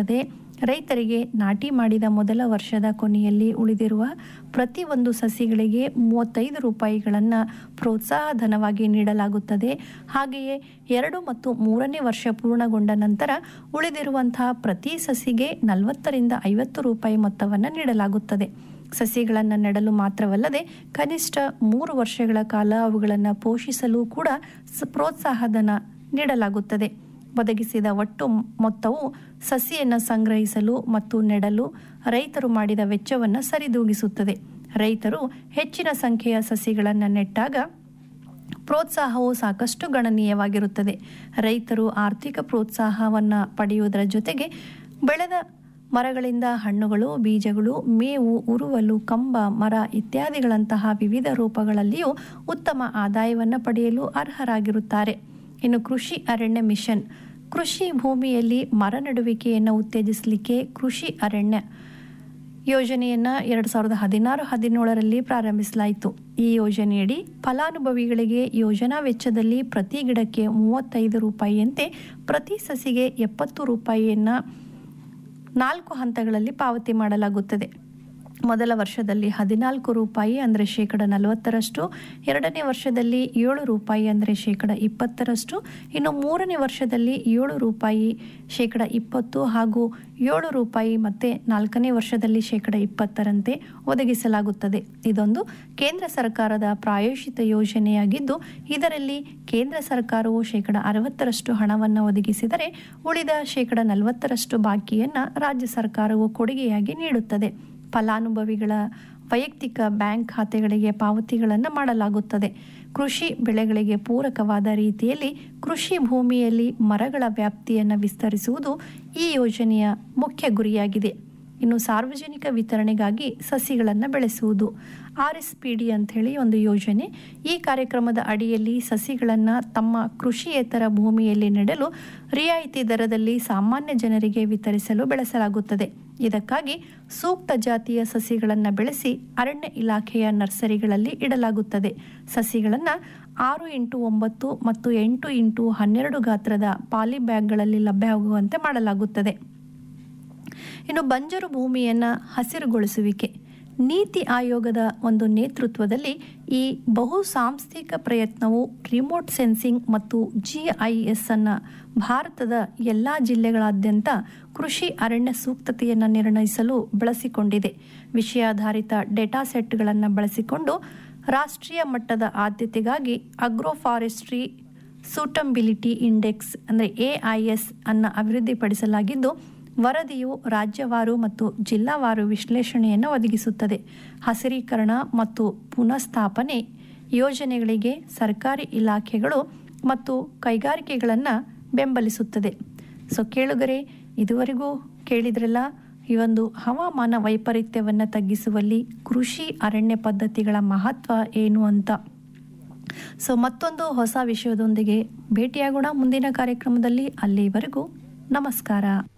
ನೀಡಲಾಗುತ್ತದೆ ರೈತರಿಗೆ ನಾಟಿ ಮಾಡಿದ ಮೊದಲ ವರ್ಷದ ಕೊನೆಯಲ್ಲಿ ಉಳಿದಿರುವ ಪ್ರತಿ ಒಂದು ಸಸಿಗಳಿಗೆ ಮೂವತ್ತೈದು ರೂಪಾಯಿಗಳನ್ನು ಪ್ರೋತ್ಸಾಹ ಧನವಾಗಿ ನೀಡಲಾಗುತ್ತದೆ ಹಾಗೆಯೇ ಎರಡು ಮತ್ತು ಮೂರನೇ ವರ್ಷ ಪೂರ್ಣಗೊಂಡ ನಂತರ ಉಳಿದಿರುವಂತಹ ಪ್ರತಿ ಸಸಿಗೆ ನಲವತ್ತರಿಂದ ಐವತ್ತು ರೂಪಾಯಿ ಮೊತ್ತವನ್ನು ನೀಡಲಾಗುತ್ತದೆ ಸಸಿಗಳನ್ನು ನೆಡಲು ಮಾತ್ರವಲ್ಲದೆ ಕನಿಷ್ಠ ಮೂರು ವರ್ಷಗಳ ಕಾಲ ಅವುಗಳನ್ನು ಪೋಷಿಸಲು ಕೂಡ ಸ- ಪ್ರೋತ್ಸಾಹಧನ ನೀಡಲಾಗುತ್ತದೆ ಒದಗಿಸಿದ ಒಟ್ಟು ಮೊತ್ತವು ಸಸಿಯನ್ನು ಸಂಗ್ರಹಿಸಲು ಮತ್ತು ನೆಡಲು ರೈತರು ಮಾಡಿದ ವೆಚ್ಚವನ್ನು ಸರಿದೂಗಿಸುತ್ತದೆ ರೈತರು ಹೆಚ್ಚಿನ ಸಂಖ್ಯೆಯ ಸಸಿಗಳನ್ನು ನೆಟ್ಟಾಗ ಪ್ರೋತ್ಸಾಹವು ಸಾಕಷ್ಟು ಗಣನೀಯವಾಗಿರುತ್ತದೆ ರೈತರು ಆರ್ಥಿಕ ಪ್ರೋತ್ಸಾಹವನ್ನು ಪಡೆಯುವುದರ ಜೊತೆಗೆ ಬೆಳೆದ ಮರಗಳಿಂದ ಹಣ್ಣುಗಳು ಬೀಜಗಳು ಮೇವು ಉರುವಲು ಕಂಬ ಮರ ಇತ್ಯಾದಿಗಳಂತಹ ವಿವಿಧ ರೂಪಗಳಲ್ಲಿಯೂ ಉತ್ತಮ ಆದಾಯವನ್ನು ಪಡೆಯಲು ಅರ್ಹರಾಗಿರುತ್ತಾರೆ ಇನ್ನು ಕೃಷಿ ಅರಣ್ಯ ಮಿಷನ್ ಕೃಷಿ ಭೂಮಿಯಲ್ಲಿ ಮರ ನೆಡುವಿಕೆಯನ್ನು ಉತ್ತೇಜಿಸಲಿಕ್ಕೆ ಕೃಷಿ ಅರಣ್ಯ ಯೋಜನೆಯನ್ನು ಎರಡು ಸಾವಿರದ ಹದಿನಾರು ಹದಿನೇಳರಲ್ಲಿ ಪ್ರಾರಂಭಿಸಲಾಯಿತು ಈ ಯೋಜನೆಯಡಿ ಫಲಾನುಭವಿಗಳಿಗೆ ಯೋಜನಾ ವೆಚ್ಚದಲ್ಲಿ ಪ್ರತಿ ಗಿಡಕ್ಕೆ ಮೂವತ್ತೈದು ರೂಪಾಯಿಯಂತೆ ಪ್ರತಿ ಸಸಿಗೆ ಎಪ್ಪತ್ತು ರೂಪಾಯಿಯನ್ನು ನಾಲ್ಕು ಹಂತಗಳಲ್ಲಿ ಪಾವತಿ ಮಾಡಲಾಗುತ್ತದೆ ಮೊದಲ ವರ್ಷದಲ್ಲಿ ಹದಿನಾಲ್ಕು ರೂಪಾಯಿ ಅಂದರೆ ಶೇಕಡ ನಲವತ್ತರಷ್ಟು ಎರಡನೇ ವರ್ಷದಲ್ಲಿ ಏಳು ರೂಪಾಯಿ ಅಂದರೆ ಶೇಕಡ ಇಪ್ಪತ್ತರಷ್ಟು ಇನ್ನು ಮೂರನೇ ವರ್ಷದಲ್ಲಿ ಏಳು ರೂಪಾಯಿ ಶೇಕಡ ಇಪ್ಪತ್ತು ಹಾಗೂ ಏಳು ರೂಪಾಯಿ ಮತ್ತು ನಾಲ್ಕನೇ ವರ್ಷದಲ್ಲಿ ಶೇಕಡ ಇಪ್ಪತ್ತರಂತೆ ಒದಗಿಸಲಾಗುತ್ತದೆ ಇದೊಂದು ಕೇಂದ್ರ ಸರ್ಕಾರದ ಪ್ರಾಯೋಜಿತ ಯೋಜನೆಯಾಗಿದ್ದು ಇದರಲ್ಲಿ ಕೇಂದ್ರ ಸರ್ಕಾರವು ಶೇಕಡ ಅರವತ್ತರಷ್ಟು ಹಣವನ್ನು ಒದಗಿಸಿದರೆ ಉಳಿದ ಶೇಕಡ ನಲವತ್ತರಷ್ಟು ಬಾಕಿಯನ್ನು ರಾಜ್ಯ ಸರ್ಕಾರವು ಕೊಡುಗೆಯಾಗಿ ನೀಡುತ್ತದೆ ಫಲಾನುಭವಿಗಳ ವೈಯಕ್ತಿಕ ಬ್ಯಾಂಕ್ ಖಾತೆಗಳಿಗೆ ಪಾವತಿಗಳನ್ನು ಮಾಡಲಾಗುತ್ತದೆ ಕೃಷಿ ಬೆಳೆಗಳಿಗೆ ಪೂರಕವಾದ ರೀತಿಯಲ್ಲಿ ಕೃಷಿ ಭೂಮಿಯಲ್ಲಿ ಮರಗಳ ವ್ಯಾಪ್ತಿಯನ್ನು ವಿಸ್ತರಿಸುವುದು ಈ ಯೋಜನೆಯ ಮುಖ್ಯ ಗುರಿಯಾಗಿದೆ ಇನ್ನು ಸಾರ್ವಜನಿಕ ವಿತರಣೆಗಾಗಿ ಸಸಿಗಳನ್ನು ಬೆಳೆಸುವುದು ಆರ್ ಎಸ್ ಪಿ ಡಿ ಅಂಥೇಳಿ ಒಂದು ಯೋಜನೆ ಈ ಕಾರ್ಯಕ್ರಮದ ಅಡಿಯಲ್ಲಿ ಸಸಿಗಳನ್ನು ತಮ್ಮ ಕೃಷಿಯೇತರ ಭೂಮಿಯಲ್ಲಿ ನೆಡಲು ರಿಯಾಯಿತಿ ದರದಲ್ಲಿ ಸಾಮಾನ್ಯ ಜನರಿಗೆ ವಿತರಿಸಲು ಬೆಳೆಸಲಾಗುತ್ತದೆ ಇದಕ್ಕಾಗಿ ಸೂಕ್ತ ಜಾತಿಯ ಸಸಿಗಳನ್ನು ಬೆಳೆಸಿ ಅರಣ್ಯ ಇಲಾಖೆಯ ನರ್ಸರಿಗಳಲ್ಲಿ ಇಡಲಾಗುತ್ತದೆ ಸಸಿಗಳನ್ನು ಆರು ಇಂಟು ಒಂಬತ್ತು ಮತ್ತು ಎಂಟು ಇಂಟು ಹನ್ನೆರಡು ಗಾತ್ರದ ಪಾಲಿ ಬ್ಯಾಗ್ಗಳಲ್ಲಿ ಲಭ್ಯವಾಗುವಂತೆ ಮಾಡಲಾಗುತ್ತದೆ ಇನ್ನು ಬಂಜರು ಭೂಮಿಯನ್ನು ಹಸಿರುಗೊಳಿಸುವಿಕೆ ನೀತಿ ಆಯೋಗದ ಒಂದು ನೇತೃತ್ವದಲ್ಲಿ ಈ ಬಹು ಸಾಂಸ್ಥಿಕ ಪ್ರಯತ್ನವು ರಿಮೋಟ್ ಸೆನ್ಸಿಂಗ್ ಮತ್ತು ಜಿಐಎಸ್ ಅನ್ನು ಭಾರತದ ಎಲ್ಲ ಜಿಲ್ಲೆಗಳಾದ್ಯಂತ ಕೃಷಿ ಅರಣ್ಯ ಸೂಕ್ತತೆಯನ್ನು ನಿರ್ಣಯಿಸಲು ಬಳಸಿಕೊಂಡಿದೆ ವಿಷಯಾಧಾರಿತ ಡೇಟಾ ಸೆಟ್ಗಳನ್ನು ಬಳಸಿಕೊಂಡು ರಾಷ್ಟ್ರೀಯ ಮಟ್ಟದ ಆದ್ಯತೆಗಾಗಿ ಅಗ್ರೋ ಫಾರೆಸ್ಟ್ರಿ ಸೂಟಂಬಿಲಿಟಿ ಇಂಡೆಕ್ಸ್ ಅಂದರೆ ಎಐಎಸ್ ಅನ್ನು ಅಭಿವೃದ್ಧಿಪಡಿಸಲಾಗಿದ್ದು ವರದಿಯು ರಾಜ್ಯವಾರು ಮತ್ತು ಜಿಲ್ಲಾವಾರು ವಿಶ್ಲೇಷಣೆಯನ್ನು ಒದಗಿಸುತ್ತದೆ ಹಸಿರೀಕರಣ ಮತ್ತು ಪುನಃಸ್ಥಾಪನೆ ಯೋಜನೆಗಳಿಗೆ ಸರ್ಕಾರಿ ಇಲಾಖೆಗಳು ಮತ್ತು ಕೈಗಾರಿಕೆಗಳನ್ನು ಬೆಂಬಲಿಸುತ್ತದೆ ಸೊ ಕೇಳುಗರೆ ಇದುವರೆಗೂ ಕೇಳಿದ್ರಲ್ಲ ಈ ಒಂದು ಹವಾಮಾನ ವೈಪರೀತ್ಯವನ್ನು ತಗ್ಗಿಸುವಲ್ಲಿ ಕೃಷಿ ಅರಣ್ಯ ಪದ್ಧತಿಗಳ ಮಹತ್ವ ಏನು ಅಂತ ಸೊ ಮತ್ತೊಂದು ಹೊಸ ವಿಷಯದೊಂದಿಗೆ ಭೇಟಿಯಾಗೋಣ ಮುಂದಿನ ಕಾರ್ಯಕ್ರಮದಲ್ಲಿ ಅಲ್ಲಿವರೆಗೂ ನಮಸ್ಕಾರ